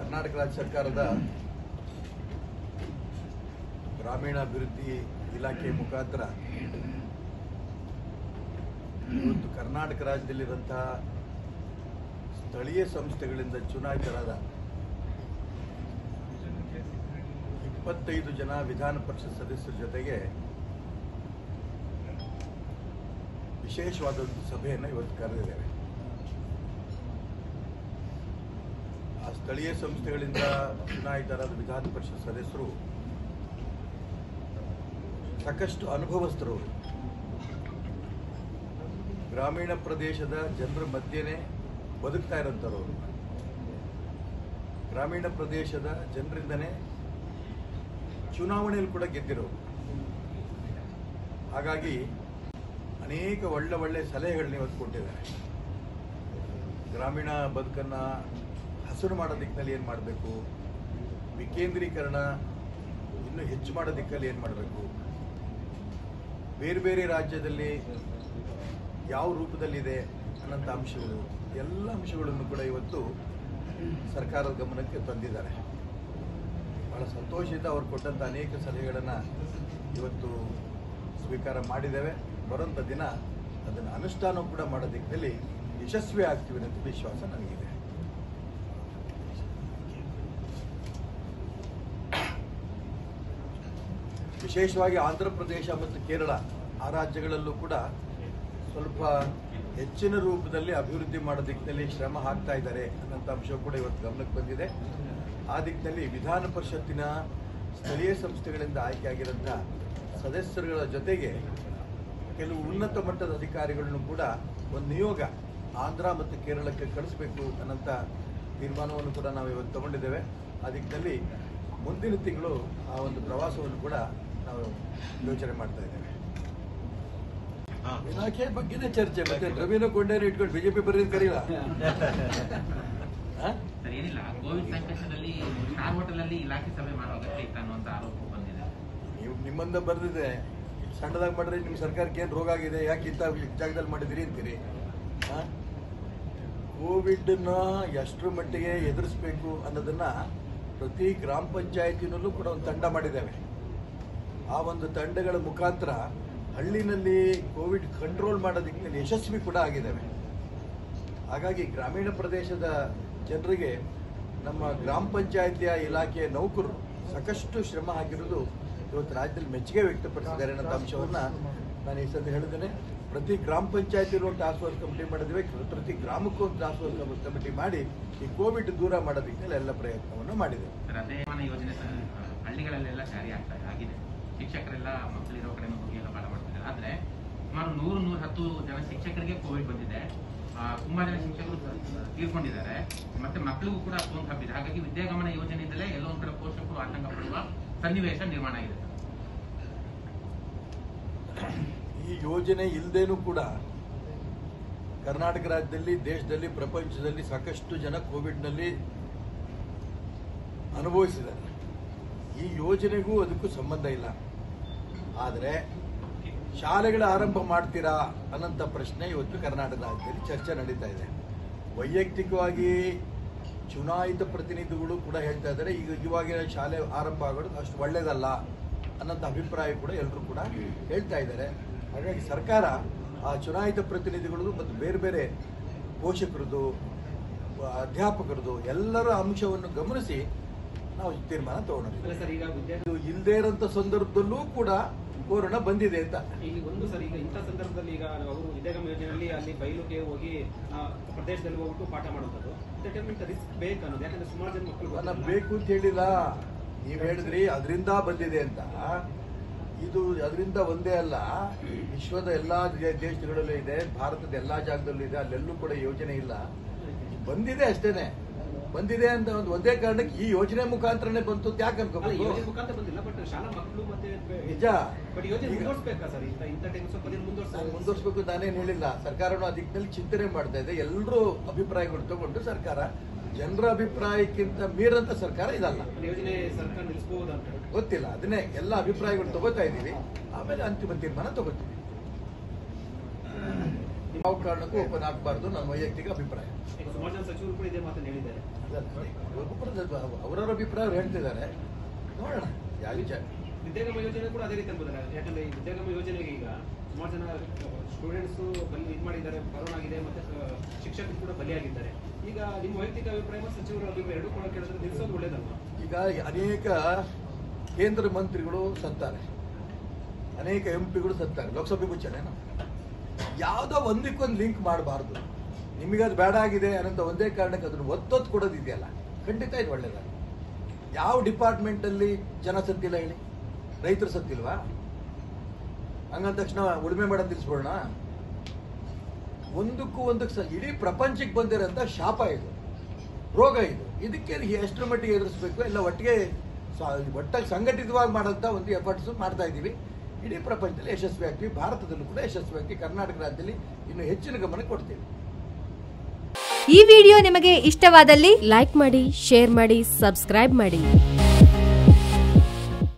ಕರ್ನಾಟಕ ರಾಜ್ಯ ಸರ್ಕಾರದ ಗ್ರಾಮೀಣಾಭಿವೃದ್ಧಿ ಇಲಾಖೆ ಮುಖಾಂತರ ಇವತ್ತು ಕರ್ನಾಟಕ ರಾಜ್ಯದಲ್ಲಿರುವಂತಹ ಸ್ಥಳೀಯ ಸಂಸ್ಥೆಗಳಿಂದ ಚುನಾಯಿತರಾದ ಇಪ್ಪತ್ತೈದು ಜನ ವಿಧಾನ ಪರಿಷತ್ ಸದಸ್ಯರ ಜೊತೆಗೆ ವಿಶೇಷವಾದ ಒಂದು ಸಭೆಯನ್ನು ಇವತ್ತು ಕರೆದಿದ್ದೇವೆ ಆ ಸ್ಥಳೀಯ ಸಂಸ್ಥೆಗಳಿಂದ ಚುನಾಯಿತರಾದ ವಿಧಾನ ಪರಿಷತ್ ಸದಸ್ಯರು ಸಾಕಷ್ಟು ಅನುಭವಸ್ಥರು ಅವರು. ಗ್ರಾಮೀಣ ಪ್ರದೇಶದ ಜನರ ಮಧ್ಯೆನೇ ಬದುಕ್ತಾ ಇರೋಂಥವ್ರು ಗ್ರಾಮೀಣ ಪ್ರದೇಶದ ಜನರಿಂದನೇ ಚುನಾವಣೆಯಲ್ಲಿ ಕೂಡ ಗೆದ್ದಿರೋರು ಹಾಗಾಗಿ ಅನೇಕ ಒಳ್ಳೆ ಒಳ್ಳೆ ಸಲಹೆಗಳನ್ನ ಇವತ್ತು ಕೊಟ್ಟಿದ್ದಾರೆ ಗ್ರಾಮೀಣ ಬದುಕನ್ನು ಹಸಿರು ಮಾಡೋ ದಿಕ್ಕಿನಲ್ಲಿ ಏನು ಮಾಡಬೇಕು ವಿಕೇಂದ್ರೀಕರಣ ಇನ್ನೂ ಹೆಚ್ಚು ಮಾಡೋ ದಿಕ್ಕಲ್ಲಿ ಏನು ಮಾಡಬೇಕು ಬೇರೆ ಬೇರೆ ರಾಜ್ಯದಲ್ಲಿ ಯಾವ ರೂಪದಲ್ಲಿದೆ ಅನ್ನೋಂಥ ಅಂಶಗಳು ಎಲ್ಲ ಅಂಶಗಳನ್ನು ಕೂಡ ಇವತ್ತು ಸರ್ಕಾರದ ಗಮನಕ್ಕೆ ತಂದಿದ್ದಾರೆ ಬಹಳ ಸಂತೋಷದಿಂದ ಅವರು ಕೊಟ್ಟಂಥ ಅನೇಕ ಸಲಹೆಗಳನ್ನು ಇವತ್ತು ಸ್ವೀಕಾರ ಮಾಡಿದ್ದೇವೆ ಬರುವಂಥ ದಿನ ಅದನ್ನು ಅನುಷ್ಠಾನ ಕೂಡ ಮಾಡೋ ದಿಕ್ಕಲ್ಲಿ ಯಶಸ್ವಿ ಆಗ್ತೀವಿ ಅಂತ ವಿಶ್ವಾಸ ನನಗಿದೆ ವಿಶೇಷವಾಗಿ ಆಂಧ್ರ ಪ್ರದೇಶ ಮತ್ತು ಕೇರಳ ಆ ರಾಜ್ಯಗಳಲ್ಲೂ ಕೂಡ ಸ್ವಲ್ಪ ಹೆಚ್ಚಿನ ರೂಪದಲ್ಲಿ ಅಭಿವೃದ್ಧಿ ಮಾಡೋ ದಿಕ್ಕಿನಲ್ಲಿ ಶ್ರಮ ಹಾಕ್ತಾ ಇದ್ದಾರೆ ಅನ್ನೋಂಥ ಅಂಶ ಕೂಡ ಇವತ್ತು ಗಮನಕ್ಕೆ ಬಂದಿದೆ ಆ ದಿಕ್ಕಿನಲ್ಲಿ ವಿಧಾನ ಪರಿಷತ್ತಿನ ಸ್ಥಳೀಯ ಸಂಸ್ಥೆಗಳಿಂದ ಆಯ್ಕೆಯಾಗಿರೋಂಥ ಸದಸ್ಯರುಗಳ ಜೊತೆಗೆ ಕೆಲವು ಉನ್ನತ ಮಟ್ಟದ ಅಧಿಕಾರಿಗಳನ್ನು ಕೂಡ ಒಂದು ನಿಯೋಗ ಆಂಧ್ರ ಮತ್ತು ಕೇರಳಕ್ಕೆ ಕಳಿಸ್ಬೇಕು ಅನ್ನೋಂಥ ತೀರ್ಮಾನವನ್ನು ಕೂಡ ನಾವು ಇವತ್ತು ತಗೊಂಡಿದ್ದೇವೆ ಆ ದಿಕ್ಕಿನಲ್ಲಿ ಮುಂದಿನ ತಿಂಗಳು ಆ ಒಂದು ಪ್ರವಾಸವನ್ನು ಕೂಡ ನಾವು ಯೋಚನೆ ಮಾಡ್ತಾ ಇದ್ದೇವೆ ಇಲಾಖೆ ಬಗ್ಗೆನೇ ಚರ್ಚೆ ಮತ್ತೆ ರವೀನ ಕೊಂಡೇರಿ ಇಟ್ಕೊಂಡು ಬಿಜೆಪಿ ಬರೀದ್ ಕರೀಲ ಹಾ? ಸರ್ ಏನಿಲ್ಲ ಕೋವಿಡ್ ಸಂಕಷ್ಟದಲ್ಲಿ ಸ್ಟಾರ್ ಹೋಟೆಲ್ ಅಲ್ಲಿ ಇಲಾಖೆ ಸಭೆ ಮಾಡೋ ಅಗತ್ಯ ಇತ್ತು ಅನ್ನುವಂತ ಆರೋಪ ಬಂದಿದೆ ನೀವು ನಿಮ್ಮಂದ ಬರ್ದಿದೆ ಸಣ್ಣದಾಗಿ ಮಾಡ್ರಿ ನಿಮ್ಮ ಸರ್ಕಾರಕ್ಕೆ ಏನು ರೋಗ ಆಗಿದೆ ಯಾಕೆ ಇಂಥ ಜಾಗದಲ್ಲಿ ಮಾಡಿದಿರಿ ಅಂತೀರಿ ಕೋವಿಡ್ನ ಎಷ್ಟರ ಮಟ್ಟಿಗೆ ಎದುರಿಸ್ಬೇಕು ಅನ್ನೋದನ್ನ ಪ್ರತಿ ಗ್ರಾಮ ಪಂಚಾಯತಿನಲ್ಲೂ ಕೂಡ ಒಂದು ತಂಡ ಮಾಡಿದ್ದೇವೆ ಆ ಒಂದು ತಂಡಗಳ ಮುಖಾಂತರ ಹಳ್ಳಿನಲ್ಲಿ ಕೋವಿಡ್ ಕಂಟ್ರೋಲ್ ಮಾಡೋದಕ್ಕೆ ಯಶಸ್ವಿ ಕೂಡ ಆಗಿದ್ದೇವೆ ಹಾಗಾಗಿ ಗ್ರಾಮೀಣ ಪ್ರದೇಶದ ಜನರಿಗೆ ನಮ್ಮ ಗ್ರಾಮ ಪಂಚಾಯತಿಯ ಇಲಾಖೆಯ ನೌಕರರು ಸಾಕಷ್ಟು ಶ್ರಮ ಹಾಕಿರೋದು ಇವತ್ತು ರಾಜ್ಯದಲ್ಲಿ ಮೆಚ್ಚುಗೆ ವ್ಯಕ್ತಪಡಿಸಿದ್ದಾರೆ ಅನ್ನೋ ಅಂಶವನ್ನ ನಾನು ಈ ಸದ್ಯ ಹೇಳಿದ್ದೇನೆ ಪ್ರತಿ ಗ್ರಾಮ ಪಂಚಾಯತಿಲೂ ಒಂದು ಟಾಸ್ಕ್ ಫೋರ್ಸ್ ಕಮಿಟಿ ಮಾಡಿದ್ವಿ ಪ್ರತಿ ಗ್ರಾಮಕ್ಕೂ ಒಂದು ಟಾಸ್ಕ್ ಫೋರ್ಸ್ ಕಮಿಟಿ ಮಾಡಿ ಈ ಕೋವಿಡ್ ದೂರ ಮಾಡೋದಕ್ಕೆ ಎಲ್ಲ ಪ್ರಯತ್ನವನ್ನು ಮಾಡಿದೆ ಸರ್ ಅದೇ ಮನೆ ಯೋಜನೆ ಸರ್ ಹಳ್ಳಿಗಳಲ್ಲೆಲ್ಲ ಜಾರಿ ಆಗ್ತಾ ಆಗಿದೆ ಶಿಕ್ಷಕರೆಲ್ಲ ಮಕ್ಕಳಿರೋ ಕಡೆ ಹೋಗಿ ಎಲ್ಲ ಪಾಠ ಮಾಡ್ತಿದ್ದಾರೆ ಆದ್ರೆ ಸುಮಾರು ನೂರು ನೂರ ಹತ್ತು ಜನ ಶಿಕ್ಷಕರಿಗೆ ಕೋವಿಡ್ ಬಂದಿದೆ ಆ, ತುಂಬಾ ಜನ ಶಿಕ್ಷಕರು ತೀರ್ಕೊಂಡಿದ್ದಾರೆ ಮತ್ತೆ ಮಕ್ಕಳಿಗೂ ಕೂಡ ಸೋಂಕು ಹಬ್ಬಿದೆ ಹಾಗಾಗಿ ವಿದ್ಯಾಗಮನ ಯೋಜನೆಯಿಂದಲೇ ಎಲ್ಲೋ ಒಂದ್ ಕಡೆ ಪೋಷಕರು ಆತಂಕ ಪಡುವ ಸನ್ನಿವೇಶ ನಿರ್ಮಾಣ ಆಗಿದೆ ಈ ಯೋಜನೆ ಇಲ್ಲದೇನೂ ಕೂಡ ಕರ್ನಾಟಕ ರಾಜ್ಯದಲ್ಲಿ ದೇಶದಲ್ಲಿ ಪ್ರಪಂಚದಲ್ಲಿ ಸಾಕಷ್ಟು ಜನ ಕೋವಿಡ್ನಲ್ಲಿ ಅನುಭವಿಸಿದ್ದಾರೆ ಈ ಯೋಜನೆಗೂ ಅದಕ್ಕೂ ಸಂಬಂಧ ಇಲ್ಲ ಆದರೆ ಶಾಲೆಗಳ ಆರಂಭ ಮಾಡ್ತೀರಾ ಅನ್ನೋಂಥ ಪ್ರಶ್ನೆ ಇವತ್ತು ಕರ್ನಾಟಕ ರಾಜ್ಯದಲ್ಲಿ ಚರ್ಚೆ ನಡೀತಾ ಇದೆ ವೈಯಕ್ತಿಕವಾಗಿ ಚುನಾಯಿತ ಪ್ರತಿನಿಧಿಗಳು ಕೂಡ ಹೇಳ್ತಾ ಇದ್ದಾರೆ ಈಗ ಇವಾಗ ಶಾಲೆ ಆರಂಭ ಆಗೋದು ಅಷ್ಟು ಒಳ್ಳೇದಲ್ಲ ಅನ್ನೋಂಥ ಅಭಿಪ್ರಾಯ ಕೂಡ ಎಲ್ಲರೂ ಕೂಡ ಹೇಳ್ತಾ ಇದ್ದಾರೆ ಹಾಗಾಗಿ ಸರ್ಕಾರ ಆ ಚುನಾಯಿತ ಪ್ರತಿನಿಧಿಗಳು ಮತ್ತು ಬೇರೆ ಬೇರೆ ಪೋಷಕರದು ಅಧ್ಯಾಪಕರದು ಎಲ್ಲರ ಅಂಶವನ್ನು ಗಮನಿಸಿ ನಾವು ತೀರ್ಮಾನ ತಗೊಂಡಿದ್ದೀವಿ ಅಲ್ಲ ಸರ್ ಈಗ ವಿದ್ಯಾರ್ಥಿ ಇದು ಇಲ್ಲದೇ ಇರೋಂಥ ಸಂದರ್ಭದಲ್ಲೂ ಕೂಡ ಕೊರೋನಾ ಬಂದಿದೆ ಅಂತ ಇಲ್ಲಿ ಒಂದು ಸರ್ ಈಗ ಇಂಥ ಸಂದರ್ಭದಲ್ಲಿ ಈಗ ಅವರು ವಿದ್ಯಾಗಮ ಯೋಜನೆಯಲ್ಲಿ ಅಲ್ಲಿ ಬಯಲುಗೆ ಹೋಗಿ ಆ, ಪ್ರದೇಶದಲ್ಲಿ ಹೋಗ್ಬಿಟ್ಟು ಪಾಠ ಮಾಡುವಂಥದ್ದು ಇಂಟರ್ಟೈನ್ಮೆಂಟ್ ರಿಸ್ಕ್ ಬೇಕು ಅನ್ನೋದು ಯಾಕಂದ್ರೆ ಸುಮಾರು ಜನ ಮಕ್ಕಳು ಅಲ್ಲ ಗೊತ್ತಿಲ್ಲ. ಬೇಕು ಅಂತ ಹೇಳಿಲ್ಲ ನೀವ್ ಹೇಳಿದ್ರಿ ಅದರಿಂದ ಬಂದಿದೆ ಅಂತ ಇದು ಅದರಿಂದ ಒಂದೇ ಅಲ್ಲ ವಿಶ್ವದ ಎಲ್ಲಾ ದೇ- ದೇಶಗಳಲ್ಲೂ ಇದೆ ಭಾರತದ ಎಲ್ಲಾ ಜಾಗದಲ್ಲೂ ಇದೆ ಅಲ್ಲೆಲ್ಲೂ ಕೂಡ ಯೋಜನೆ ಇಲ್ಲ ಬಂದಿದೆ ಅಷ್ಟೇನೆ ಬಂದಿದೆ ಅಂತ ಒಂದು ಒಂದೇ ಕಾರಣಕ್ಕೆ ಈ ಯೋಜನೆ ಮುಖಾಂತರನೇ ಬಂತು ಅಂತ ಯಾಕೆ ಅಲ್ಲ, ಅನ್ಕೋಬೇಕು ಯೋಜನೆ ಮುಖಾಂತರ ಬಂದಿಲ್ಲ ಬಟ್ ಶಾಲಾ ಮಕ್ಕಳು ಮತ್ತೆ ನಿಜ ಬಟ್ ಯೋಜನೆ ಈಗ- ಮುಂದುವರ್ಸ್ಬೇಕಾ ಸರ್ ಇಂಥ ಇಂಥ ಟೈಮ್ ಸ್ವಲ್ಪ ದಿನ ಮುಂದುವರ್ಸ ಮುಂದುವರ್ಸ್ಬೇಕು ನಾನೇನು ಹೇಳಿಲ್ಲ ಸರ್ಕಾರನು ಆ ದಿಕ್ಕಿನಲ್ಲಿ ಚಿಂತನೆ ಮಾಡ್ತಾ ಇದೆ ಎಲ್ಲರೂ ಅಭಿಪ್ರಾಯಗಳು ತಗೊಂಡು ಸರ್ಕಾರ ಜನರ ಅಭಿಪ್ರಾಯಕ್ಕಿಂತ ಮೀರಂತ ಸರ್ಕಾರ ಇದಲ್ಲ ಯೋಜನೆ ಸರ್ಕಾರ ನಿಲ್ಲಿಸಬಹುದು ಅಂತ ಗೊತ್ತಿಲ್ಲ ಅದನ್ನೇ ಎಲ್ಲ ಅಭಿಪ್ರಾಯಗಳು ತಗೋತಾ ಇದ್ದೀವಿ ಆಮೇಲೆ ಅಂತಿಮ ತೀರ್ಮಾನ ತಗೋತೀವಿ ಯಾವ ಕಾರಣಕ್ಕೂ ಓಪನ್ ಆಗಬಾರ್ದು ನನ್ನ ವೈಯಕ್ತಿಕ ಅಭಿಪ್ರಾಯ ಈಗ ಸುಮಾರು ಜನ ಸಚಿವರು ಕೂಡ ಇದೇ ಮಾತನ್ನು ಹೇಳಿದ್ದಾರೆ ಅದಲ್ಲ, ಒಬ್ಬೊಬ್ಬರದ್ದು ಅವರವರ ಅಭಿಪ್ರಾಯ ಅವ್ರು ಹೇಳ್ತಿದ್ದಾರೆ ನೋಡೋಣ ಯಾವ ವಿಚಾರ ವಿದ್ಯಾಗಮ ಯೋಜನೆ ಕೂಡ ಅದೇ ರೀತಿ ಅನ್ಬೋದಲ್ಲ ಯಾಕಂದ್ರೆ ಈ ವಿದ್ಯಾಗಮ ಯೋಜನೆಗೆ ಈಗ ಸುಮಾರು ಜನ ಸ್ಟೂಡೆಂಟ್ಸ್ ಬಲಿ ಇದು ಮಾಡಿದ್ದಾರೆ ಕರೋನಾ ಆಗಿದೆ ಮತ್ತೆ ಆ, ಶಿಕ್ಷಕರು ಕೂಡ ಬಲಿಯಾಗಿದ್ದಾರೆ ಈಗ ನಿಮ್ಮ ವೈಯಕ್ತಿಕ ಅಭಿಪ್ರಾಯ ಮತ್ತು ಸಚಿವರ ಅಭಿಪ್ರಾಯ ಎರಡೂ ಕೂಡ ಕೇಳಿದ್ರೆ ನಿಲ್ಸೋದು ಒಳ್ಳೇದಲ್ವಾ ಈಗ ಅನೇಕ ಕೇಂದ್ರ ಮಂತ್ರಿಗಳು ಸತ್ತಾರೆ ಅನೇಕ ಎಂ ಪಿಗಳು ಸತ್ತಾರೆ ಲೋಕಸಭೆ ಮುಚ್ಚಣೆನ ಯಾವುದೋ ಒಂದಕ್ಕೊಂದು ಲಿಂಕ್ ಮಾಡಬಾರ್ದು ನಿಮಗೆ ಅದು ಬೇಡ ಆಗಿದೆ ಅನ್ನೋ ಒಂದೇ ಕಾರಣಕ್ಕೆ ಅದನ್ನು ಒತ್ತೊತ್ತು ಕೊಡೋದಿದೆಯಲ್ಲ ಖಂಡಿತ ಇದು ಒಳ್ಳೇದಲ್ಲ ಯಾವ ಡಿಪಾರ್ಟ್ಮೆಂಟಲ್ಲಿ ಜನ ಸತ್ತಿಲ್ಲ ಹೇಳಿ ರೈತರು ಸತ್ತಿಲ್ವಾ ಹಂಗಂದ ತಕ್ಷಣ ಉಳುಮೆ ಮಾಡೋದು ನಿಲ್ಲಿಸ್ಬಿಡೋಣ ಒಂದಕ್ಕೂ ಒಂದಕ್ಕೆ ಸ ಇಡೀ ಪ್ರಪಂಚಕ್ಕೆ ಬಂದಿರೋಂಥ ಶಾಪ ಇದು ರೋಗ ಇದು ಇದಕ್ಕೆ ಎಷ್ಟರ ಮಟ್ಟಿಗೆ ಎದುರಿಸ್ಬೇಕು ಎಲ್ಲ ಒಟ್ಟಿಗೆ ಸ- ಒಟ್ಟಾಗಿ ಸಂಘಟಿತವಾಗಿ ಮಾಡೋಂಥ ಒಂದು ಎಫರ್ಟ್ಸ್ ಮಾಡ್ತಾ ಇದ್ದೀವಿ ಇಡೀ ಪ್ರಪಂಚದಲ್ಲಿ ಯಶಸ್ವಿ ಆಗ್ತೀವಿ ಭಾರತದಲ್ಲೂ ಕೂಡ ಯಶಸ್ವಿ ಆಗ್ತೀವಿ ಕರ್ನಾಟಕ ರಾಜ್ಯದಲ್ಲಿ ಇನ್ನು ಹೆಚ್ಚಿನ ಗಮನ ಕೊಡ್ತೀವಿ ಈ ವಿಡಿಯೋ ನಿಮಗೆ ಇಷ್ಟವಾದಲ್ಲಿ ಲೈಕ್ ಮಾಡಿ ಶೇರ್ ಮಾಡಿ ಸಬ್ಸ್ಕ್ರೈಬ್ ಮಾಡಿ